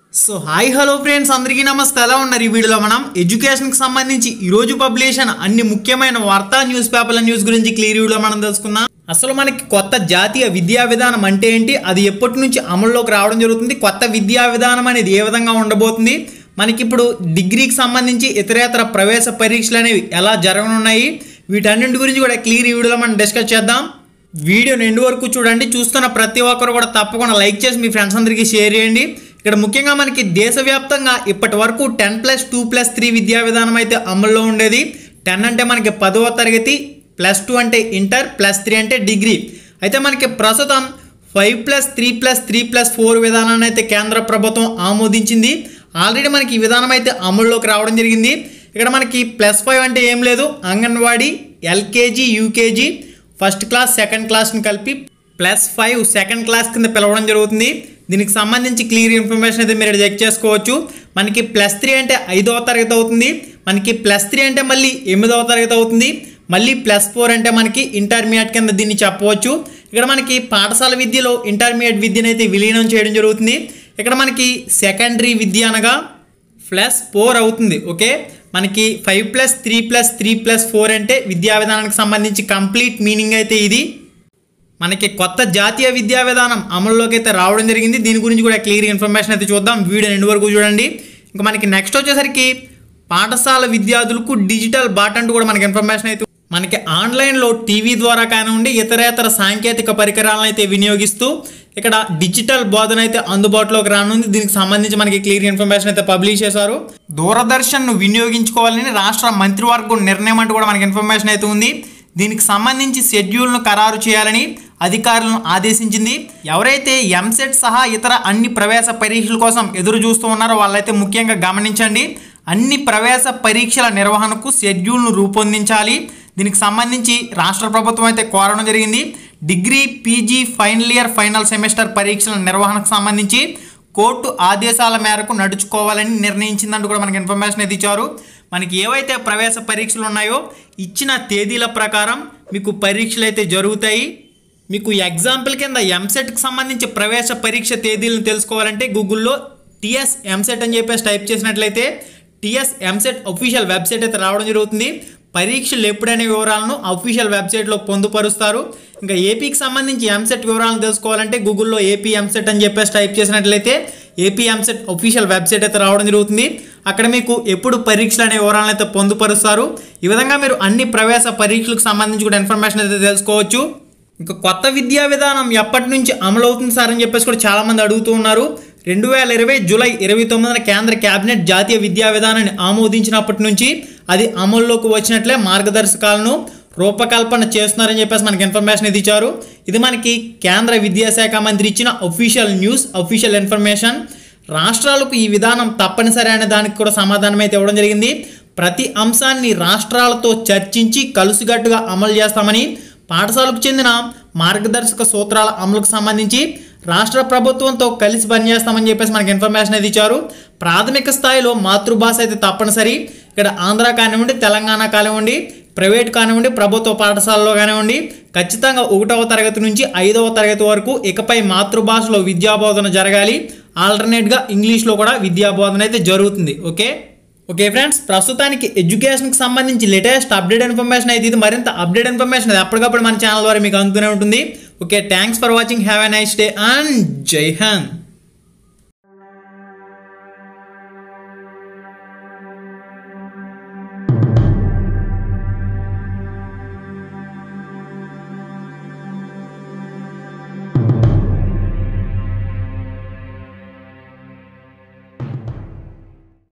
so hi hello friends అందరికీ నమస్తే ఎలా ఉన్నారు ఈ వీడియోలో మనం ఎడ్యుకేషన్కి సంబంధించి ఈ రోజు పబ్లిషన్ అన్ని ముఖ్యమైన వార్తా న్యూస్ పేపర్ల న్యూస్ గురించి క్లియర్ వీడియోలో మనం తెలుసుకుందాం అసలు మనకి కొత్త జాతీయ విద్యా విధానం అంటే ఏంటి అది ఎప్పటి నుంచి అమల్లోకి రావడం జరుగుతుంది కొత్త విద్యా విధానం అనేది ఏ విధంగా ఉండబోతుంది మనకి ఇప్పుడు డిగ్రీకి సంబంధించి ఇతరేతర ప్రవేశ పరీక్షలు అనేవి ఎలా జరగనున్నాయి వీటన్నింటి గురించి కూడా క్లియర్ ఈ వీడియోలో మనం డిస్కస్ చేద్దాం వీడియోని ఎండు వరకు చూడండి చూస్తున్న ప్రతి ఒక్కరు కూడా తప్పకుండా లైక్ చేసి మీ ఫ్రెండ్స్ అందరికీ షేర్ చేయండి ఇక్కడ ముఖ్యంగా మనకి దేశవ్యాప్తంగా ఇప్పటి వరకు ten plus two plus three విద్యా విధానం అయితే అమల్లో ఉండేది టెన్ అంటే మనకి పదవ తరగతి ప్లస్ టూ అంటే ఇంటర్ ప్లస్ త్రీ అంటే డిగ్రీ అయితే మనకి ప్రస్తుతం five plus three plus three plus four విధానాన్ని అయితే కేంద్ర ప్రభుత్వం ఆమోదించింది ఆల్రెడీ మనకి ఈ విధానం అయితే అమల్లోకి రావడం జరిగింది ఇక్కడ మనకి ప్లస్ ఫైవ్ అంటే ఏం లేదు Anganwadi LKG UKG first class second క్లాస్ని కలిపి ప్లస్ ఫైవ్ సెకండ్ క్లాస్ కింద పిలవడం జరుగుతుంది దీనికి సంబంధించి క్లియర్ ఇన్ఫర్మేషన్ అయితే మీరు చెక్ చేసుకోవచ్చు మనకి ప్లస్ త్రీ అంటే ఐదవ తరగతి అవుతుంది మనకి ప్లస్ త్రీ అంటే మళ్ళీ ఎనిమిదవ తరగతి అవుతుంది మళ్ళీ ప్లస్ ఫోర్ అంటే మనకి ఇంటర్మీడియట్ కింద దీన్ని చెప్పవచ్చు ఇక్కడ మనకి పాఠశాల విద్యలో ఇంటర్మీడియట్ విద్యను అయితే విలీనం చేయడం జరుగుతుంది ఇక్కడ మనకి సెకండరీ విద్య అనగా ప్లస్ ఫోర్ అవుతుంది ఓకే మనకి five plus three plus three plus four అంటే విద్యా విధానానికి సంబంధించి కంప్లీట్ మీనింగ్ అయితే ఇది మనకి కొత్త జాతీయ విద్యా విధానం అమల్లోకి అయితే రావడం జరిగింది దీని గురించి కూడా క్లియర్ ఇన్ఫర్మేషన్ అయితే చూద్దాం వీడియో ఎండు వరకు చూడండి ఇంకా మనకి నెక్స్ట్ వచ్చేసరికి పాఠశాల విద్యార్థులకు డిజిటల్ బాట్ అంటూ కూడా మనకి ఇన్ఫర్మేషన్ అయితే మనకి ఆన్లైన్లో టీవీ ద్వారా కానివ్వండి ఇతరేతర సాంకేతిక పరికరాలను అయితే వినియోగిస్తూ ఇక్కడ డిజిటల్ బోధన అయితే అందుబాటులోకి రానుంది దీనికి సంబంధించి మనకి క్లియర్ ఇన్ఫర్మేషన్ అయితే పబ్లిష్ చేశారు దూరదర్శన్ను వినియోగించుకోవాలని రాష్ట్ర మంత్రివర్గం నిర్ణయం అంటూ కూడా మనకి ఇన్ఫర్మేషన్ అయితే ఉంది దీనికి సంబంధించి షెడ్యూల్ను ఖరారు చేయాలని అధికారులను ఆదేశించింది ఎవరైతే ఎంసెట్ సహా ఇతర అన్ని ప్రవేశ పరీక్షల కోసం ఎదురు చూస్తూ ఉన్నారో వాళ్ళైతే ముఖ్యంగా గమనించండి అన్ని ప్రవేశ పరీక్షల నిర్వహణకు షెడ్యూల్ను రూపొందించాలి దీనికి సంబంధించి రాష్ట్ర ప్రభుత్వం అయితే కోరడం జరిగింది degree PG final year final semester పరీక్షల నిర్వహణకు సంబంధించి కోర్టు ఆదేశాల మేరకు నడుచుకోవాలని నిర్ణయించిందంటూ కూడా మనకి ఇన్ఫర్మేషన్ అయితే ఇచ్చారు మనకి ఏవైతే ప్రవేశ పరీక్షలు ఉన్నాయో ఇచ్చిన తేదీల ప్రకారం మీకు పరీక్షలు అయితే జరుగుతాయి మీకు ఎగ్జాంపుల్ కింద ఎంసెట్కి సంబంధించి ప్రవేశ పరీక్ష తేదీలను తెలుసుకోవాలంటే గూగుల్లో టిఎస్ ఎంసెట్ అని చెప్పేసి టైప్ చేసినట్లయితే టిఎస్ ఎంసెట్ అఫీషియల్ వెబ్సైట్ అయితే రావడం జరుగుతుంది పరీక్షలు ఎప్పుడనే వివరాలను అఫీషియల్ వెబ్సైట్లో పొందుపరుస్తారు ఇంకా ఏపీకి సంబంధించి ఎంసెట్ వివరాలను తెలుసుకోవాలంటే గూగుల్లో ఏపీ ఎంసెట్ అని చెప్పేసి టైప్ చేసినట్లయితే ఏపీ ఎంసెట్ అఫీషియల్ వెబ్సైట్ అయితే రావడం జరుగుతుంది అక్కడ మీకు ఎప్పుడు పరీక్షలు అనే వివరాలను అయితే పొందుపరుస్తారు ఈ విధంగా మీరు అన్ని ప్రవేశ పరీక్షలకు సంబంధించి కూడా ఇన్ఫర్మేషన్ అయితే తెలుసుకోవచ్చు ఇంకా కొత్త విద్యా విధానం ఎప్పటి నుంచి అమలు అవుతుంది సార్ అని చెప్పేసి కూడా చాలామంది అడుగుతూ ఉన్నారు రెండు వేల ఇరవై జూలై ఇరవై తొమ్మిదిన కేంద్ర కేబినెట్ జాతీయ విద్యా విధానాన్ని ఆమోదించినప్పటి నుంచి అది అమల్లోకి వచ్చినట్లే మార్గదర్శకాలను రూపకల్పన చేస్తున్నారని చెప్పేసి మనకి ఇన్ఫర్మేషన్ ఇది ఇచ్చారు ఇది మనకి కేంద్ర విద్యాశాఖ మంత్రి ఇచ్చిన అఫీషియల్ న్యూస్ అఫీషియల్ ఇన్ఫర్మేషన్ రాష్ట్రాలకు ఈ విధానం తప్పనిసరి అనే దానికి కూడా సమాధానం అయితే ఇవ్వడం జరిగింది ప్రతి అంశాన్ని రాష్ట్రాలతో చర్చించి కలుసుగట్టుగా అమలు చేస్తామని పాఠశాలకు చెందిన మార్గదర్శక సూత్రాల అమలుకు సంబంధించి రాష్ట్ర ప్రభుత్వంతో కలిసి పనిచేస్తామని చెప్పేసి మనకి ఇన్ఫర్మేషన్ అయితే ఇచ్చారు ప్రాథమిక స్థాయిలో మాతృభాష అయితే తప్పనిసరి ఇక్కడ ఆంధ్ర కానివ్వండి తెలంగాణ కానివ్వండి ప్రైవేట్ కానివ్వండి ప్రభుత్వ పాఠశాలలో కానివ్వండి ఖచ్చితంగా ఒకటవ తరగతి నుంచి ఐదవ తరగతి వరకు ఇకపై మాతృభాషలో విద్యాబోధన జరగాలి ఆల్టర్నేట్గా ఇంగ్లీష్లో కూడా విద్యాబోధన అయితే జరుగుతుంది ఓకే ఓకే ఫ్రెండ్స్ ప్రస్తుతానికి ఎడ్యుకేషన్కి సంబంధించి లేటెస్ట్ అప్డేట్ ఇన్ఫర్మేషన్ అయితే ఇది మరింత అప్డేట్ ఇన్ఫర్మేషన్ అది ఎప్పటికప్పుడు మన ఛానల్ ద్వారా మీకు అందుతూనే ఉంటుంది okay thanks for watching have a nice day and జై హింద్